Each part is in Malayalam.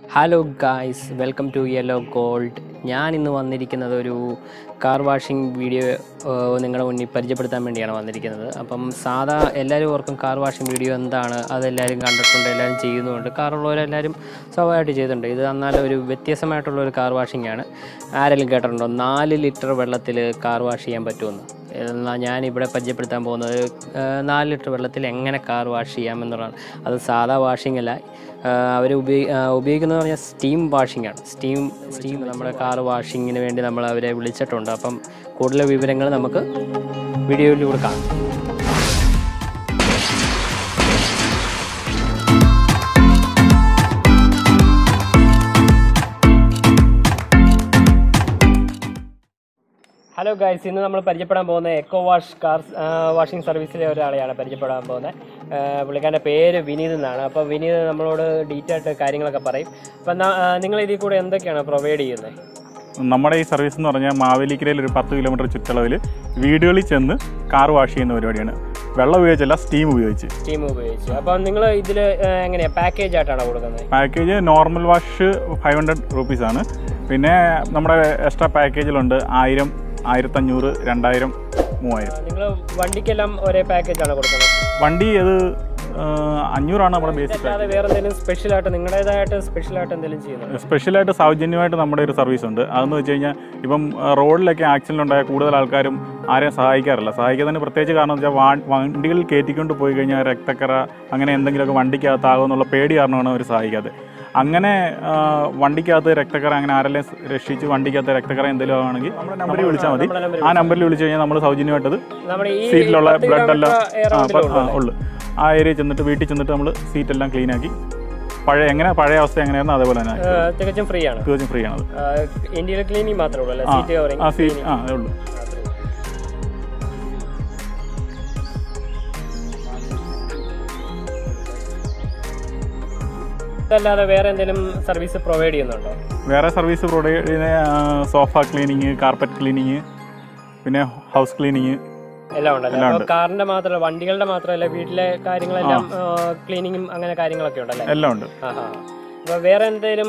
Hello guys welcome to yellow gold ഞാൻ ഇന്ന് വന്നിരിക്കുന്നത് ഒരു കാർ വാഷിംഗ് വീഡിയോ ഏഹ്, നിങ്ങളുടെ മുന്നിൽ പരിചയപ്പെടുത്താൻ വേണ്ടിയാണ് വന്നിരിക്കുന്നത് അപ്പം സാധാ എല്ലാവരും ഓർക്കും കാർ വാഷിംഗ് വീഡിയോ എന്താണ് അതെല്ലാവരും കണ്ടിട്ടുണ്ട് എല്ലാവരും ചെയ്യുന്നുണ്ട് കാറുള്ളവരെല്ലാവരും സ്വാഭാവികമായിട്ട് ചെയ്തിട്ടുണ്ട് ഇത് എന്നാൽ ഒരു വ്യത്യസ്തമായിട്ടുള്ള ഒരു കാർ വാഷിംഗ് ആണ് ആരെങ്കിലും കേട്ടിട്ടുണ്ടോ നാല് ലിറ്റർ വെള്ളത്തിൽ കാർ വാഷ് ചെയ്യാൻ പറ്റുമെന്ന് എന്നാൽ ഞാനിവിടെ പരിചയപ്പെടുത്താൻ പോകുന്നത് ഏഹ്, നാല് ലിറ്റർ വെള്ളത്തിൽ എങ്ങനെ കാർ വാഷ് ചെയ്യാമെന്നുള്ളതാണ് അത് സാധാ വാഷിംഗ് അല്ല അവർ ഉപയോഗി ഉപയോഗിക്കുന്നത് പറഞ്ഞാൽ സ്റ്റീം വാഷിംഗ് ആണ് സ്റ്റീം സ്റ്റീം നമ്മുടെ കാർ വാഷിങ്ങിന് വേണ്ടി നമ്മൾ അവരെ വിളിച്ചിട്ടുണ്ട് അപ്പം കൂടുതൽ വിവരങ്ങൾ നമുക്ക് വീഡിയോയിലൂടെ കാണാം ഹലോ ഗൈസ് ഇന്ന് നമ്മൾ പരിചയപ്പെടാൻ പോകുന്ന എക്കോ വാഷ് കാർ വാഷിംഗ് സർവീസിലെ ഒരാളെയാണ് പരിചയപ്പെടാൻ പോകുന്നത് പുള്ളിക്കാരൻ്റെ പേര് വിനീത് എന്നാണ് അപ്പോൾ വിനീത് നമ്മളോട് ഡീറ്റെയിൽ ആയിട്ട് കാര്യങ്ങളൊക്കെ പറയും അപ്പം നിങ്ങൾ ഇതിൽ കൂടെ എന്തൊക്കെയാണ് പ്രൊവൈഡ് ചെയ്യുന്നത് നമ്മുടെ ഈ സർവീസ് എന്ന് പറഞ്ഞാൽ മാവേലിക്കരയിൽ ഒരു പത്ത് കിലോമീറ്റർ ചുറ്റളവിൽ വീടുകളിൽ ചെന്ന് കാർ വാഷ് ചെയ്യുന്ന പരിപാടിയാണ് വെള്ളം ഉപയോഗിച്ചല്ല സ്റ്റീം ഉപയോഗിച്ച് സ്റ്റീം ഉപയോഗിച്ച് അപ്പം നിങ്ങൾ ഇതിൽ എങ്ങനെയാണ് പാക്കേജ് ആയിട്ടാണോ കൊടുക്കുന്നത് package normal wash five hundred rupees ആണ് പിന്നെ നമ്മുടെ എക്സ്ട്രാ പാക്കേജിലുണ്ട് ആയിരം ആയിരത്തഞ്ഞൂറ് രണ്ടായിരം മൂവായിരം നിങ്ങൾ വണ്ടിക്കെല്ലാം ഒരേ പാക്കേജ് ആണോ കൊടുക്കുന്നത് വണ്ടി അത് ആ, അഞ്ഞൂറാണ് നമ്മുടെ ബേസിക് അല്ലാതെ വേറെ എന്തെങ്കിലും സ്പെഷ്യലായിട്ട് നിങ്ങളുടേതായിട്ട് സ്പെഷ്യലായിട്ട് എന്തെങ്കിലും ചെയ്യുന്നുണ്ടോ സ്പെഷ്യലായിട്ട് സൗജന്യമായിട്ട് നമ്മുടെ ഒരു സർവീസ് ഉണ്ട് അതെന്ന് വെച്ച് കഴിഞ്ഞാൽ ഇപ്പം ആ, റോഡിലൊക്കെ ആക്സിഡൻ്റ് ഉണ്ടായ കൂടുതൽ ആൾക്കാരും ആരെയും സഹായിക്കാറില്ല സഹായിക്കുന്നതിന് പ്രത്യേകിച്ച് കാരണം എന്ന് വെച്ചാൽ വാ- വണ്ടികളിൽ കയറ്റിക്കൊണ്ട് പോയി കഴിഞ്ഞാൽ രക്തക്കറ അങ്ങനെ എന്തെങ്കിലുമൊക്കെ വണ്ടിക്കകത്താകുമെന്നുള്ള പേടി കാരണമാണ് അവർ സഹായിക്കാത്തത് അങ്ങനെ ആ, വണ്ടിക്കകത്ത് രക്തക്കറ അങ്ങനെ ആരെല്ലാം രക്ഷിച്ച് വണ്ടിക്കകത്ത് രക്തക്കറ എന്തെങ്കിലും ആണെങ്കിൽ നമ്മുടെ നമ്പറിൽ വിളിച്ചാൽ മതി നമ്മുടെ നമ്പറിൽ ആ നമ്പറിൽ വിളിച്ച് കഴിഞ്ഞാൽ നമ്മൾ സൗജന്യമായിട്ടത് നമ്മുടെ ഈ സീറ്റിലുള്ള പത്ത് ബ്ലഡ് എല്ലാം കിലോമീറ്റർ ആ, around പ- ആ, ഉള്ളു ആ ഏരിയ ചെന്നിട്ട് വീട്ടിൽ ചെന്നിട്ട് നമ്മൾ സീറ്റെല്ലാം ക്ലീൻ ആക്കി പഴയ എങ്ങനെ പഴയ അവസ്ഥ എങ്ങനെയായിരുന്നു അതേപോലെ തന്നെ ആക്കി. ഏഹ്, തികച്ചും ഫ്രീ ആണ് തീർച്ചയായും ഫ്രീ ആണത് ഇന്ത്യയിലെ ക്ലീനിങ് മാത്രമേ ഉള്ളൂ അല്ലേ ആ, സീറ്റ് കവറിങ് ആ സീറ്റ് ആ അതേ ഉള്ളൂ ഇതല്ലാതെ വേറെ എന്തെങ്കിലും സർവീസ് പ്രൊവൈഡ് ചെയ്യുന്നുണ്ടോ വേറെ സർവീസ് പ്രൊവൈഡ് ചെയ്യുന്ന സോഫ ക്ലീനിങ് കാർപ്പറ്റ് ക്ലീനിങ് പിന്നെ ഹൗസ് ക്ലീനിങ് എല്ലാം ഉണ്ടല്ലേ അപ്പോൾ കാറിന്റെ മാത്രമല്ല വണ്ടികളുടെ മാത്രമല്ല വീട്ടിലെ കാര്യങ്ങളെല്ലാം ക്ലീനിങ്ങും അങ്ങനെ കാര്യങ്ങളൊക്കെ ഉണ്ടല്ലേ എല്ലാം ഉണ്ട് ആഹാ അപ്പോൾ വേറെ എന്തെങ്കിലും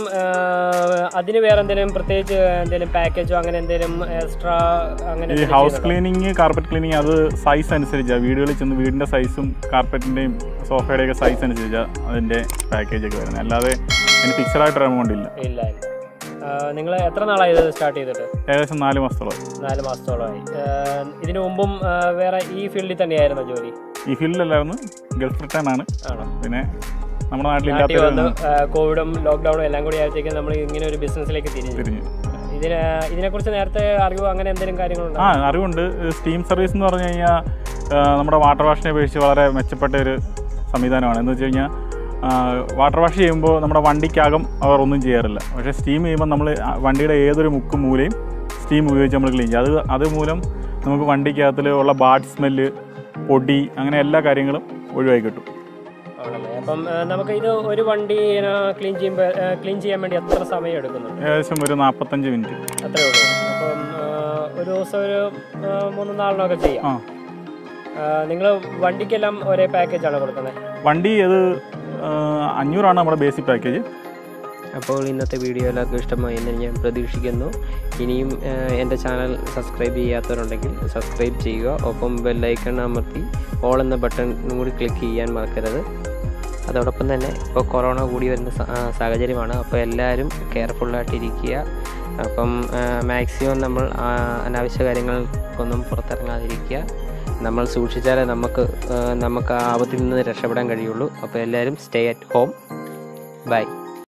അതിന് വേറെ എന്തെങ്കിലും പ്രത്യേകിച്ച് എന്തെങ്കിലും പാക്കേജോ അങ്ങനെ എന്തെങ്കിലും എക്സ്ട്രാ അങ്ങനെ ഈ എന്തെങ്കിലും ഹൗസ് ചെയ്യുന്നുണ്ടോ? ക്ലീനിങ് കാർപ്പറ്റ് ക്ലീനിങ് അത് സൈസ് അനുസരിച്ചാണ് വീടുകളിൽ ചെന്ന് വീടിൻ്റെ സൈസും കാർപ്പറ്റിൻ്റെയും സോഫയുടെയൊക്കെ സൈസ് അനുസരിച്ചാണ് അതിൻ്റെ പാക്കേജ് ഒക്കെ വരുന്നത് അല്ലാതെ അതിന് ഫിക്സഡ് ആയിട്ട് എമൗണ്ട് ഇല്ല ഇല്ല ഇല്ല നിങ്ങൾ എത്ര നാളായി ഇത് സ്റ്റാർട്ട് ചെയ്തിട്ട് ഏകദേശം നാല് മാസത്തോളം നാല് മാസത്തോളമായി ആഹ് ഇതിനു മുമ്പും ആഹ് വേറെ ഈ ഫീൽഡിൽ തന്നെയായിരുന്നു ജോലി ഈ ഫീൽഡിലല്ലായിരുന്നു ഗൾഫ് റിട്ടേൺ ആണ് ആണോ പിന്നെ നമ്മുടെ നാട്ടിൽ നാട്ടിലില്ലാത്ത വന്ന് ആഹ് കോവിഡും ലോക്ക്ഡൌണും എല്ലാം കൂടി ആയത്തേക്ക് നമ്മൾ ഇങ്ങനെ ഒരു ബിസിനസ്സിലേക്ക് തിരിഞ്ഞു തിരിഞ്ഞ് ഇതിന് ഇതിനെക്കുറിച്ച് നേരത്തെ അറിവോ അങ്ങനെ എന്തെങ്കിലും കാര്യങ്ങളുണ്ടോ ആ അറിവുണ്ട് സ്റ്റീം സർവീസ് എന്ന് പറഞ്ഞു കഴിഞ്ഞാൽ നമ്മുടെ വാട്ടർ വാഷിനെ അപേക്ഷിച്ച് വളരെ മെച്ചപ്പെട്ട ഒരു സംവിധാനമാണ് എന്ന് വെച്ച് കഴിഞ്ഞാൽ വാട്ടർ വാഷ് ചെയ്യുമ്പോൾ നമ്മുടെ വണ്ടിക്കകം അവർ ഒന്നും ചെയ്യാറില്ല പക്ഷേ സ്റ്റീം ചെയ്യുമ്പോൾ നമ്മൾ വണ്ടിയുടെ ഏതൊരു മുക്കും മൂലയും സ്റ്റീം ഉപയോഗിച്ച് നമ്മൾ ക്ലീൻ ചെയ്യും അത് അതുമൂലം നമുക്ക് വണ്ടിക്കകത്തിൽ ഉള്ള ബാഡ് സ്മെല്ല് പൊടി അങ്ങനെ എല്ലാ കാര്യങ്ങളും ഒഴിവായി കിട്ടും ആണല്ലേ അപ്പം ആഹ് നമുക്ക് ഇത് ഒരു വണ്ടി ക്ലീൻ ചെയ്യുമ്പോൾ ക്ലീൻ ചെയ്യാൻ വേണ്ടി എത്ര സമയം എടുക്കുന്നുണ്ട് ഏകദേശം ഒരു നാൽപ്പത്തഞ്ച് മിനിറ്റ് അത്രേ ഉള്ളൂ അപ്പം ആഹ് ഒരു ദിവസം ഒരു ആഹ് മൂന്ന് നാലിനൊക്കെ ചെയ്യാം ആ നിങ്ങൾ വണ്ടിക്കെല്ലാം ഒരേ പാക്കേജാണ് കൊടുക്കുന്നത് വണ്ടി അത് ആ, അഞ്ഞൂറാണ് നമ്മുടെ ബേസിക് പാക്കേജ് അപ്പോൾ ഇന്നത്തെ വീഡിയോ എല്ലാവർക്കും ഇഷ്ടമായി എന്ന് ഞാൻ പ്രതീക്ഷിക്കുന്നു ഇനിയും ഏഹ്, എൻ്റെ ചാനൽ സബ്സ്ക്രൈബ് ചെയ്യാത്തവരുണ്ടെങ്കിൽ സബ്സ്ക്രൈബ് ചെയ്യുക ഒപ്പം ബെല്ലൈക്കൺ അമർത്തി ഓൾ എന്ന ബട്ടൺ കൂടി ക്ലിക്ക് ചെയ്യാൻ മറക്കരുത് അതോടൊപ്പം തന്നെ ഇപ്പോൾ കൊറോണ കൂടി വരുന്ന സ- ആ, സാഹചര്യമാണ് അപ്പോൾ എല്ലാവരും കെയർഫുള്ളായിട്ടിരിക്കുക അപ്പം മാക്സിമം നമ്മൾ ആ, അനാവശ്യ കാര്യങ്ങൾക്കൊന്നും പുറത്തിറങ്ങാതിരിക്കുക നമ്മൾ സൂക്ഷിച്ചാലേ നമുക്ക് ഏഹ്, നമുക്ക് ആ ആപത്തിൽ നിന്ന് രക്ഷപ്പെടാൻ കഴിയുള്ളൂ അപ്പോൾ എല്ലാവരും സ്റ്റേ അറ്റ് ഹോം ബൈ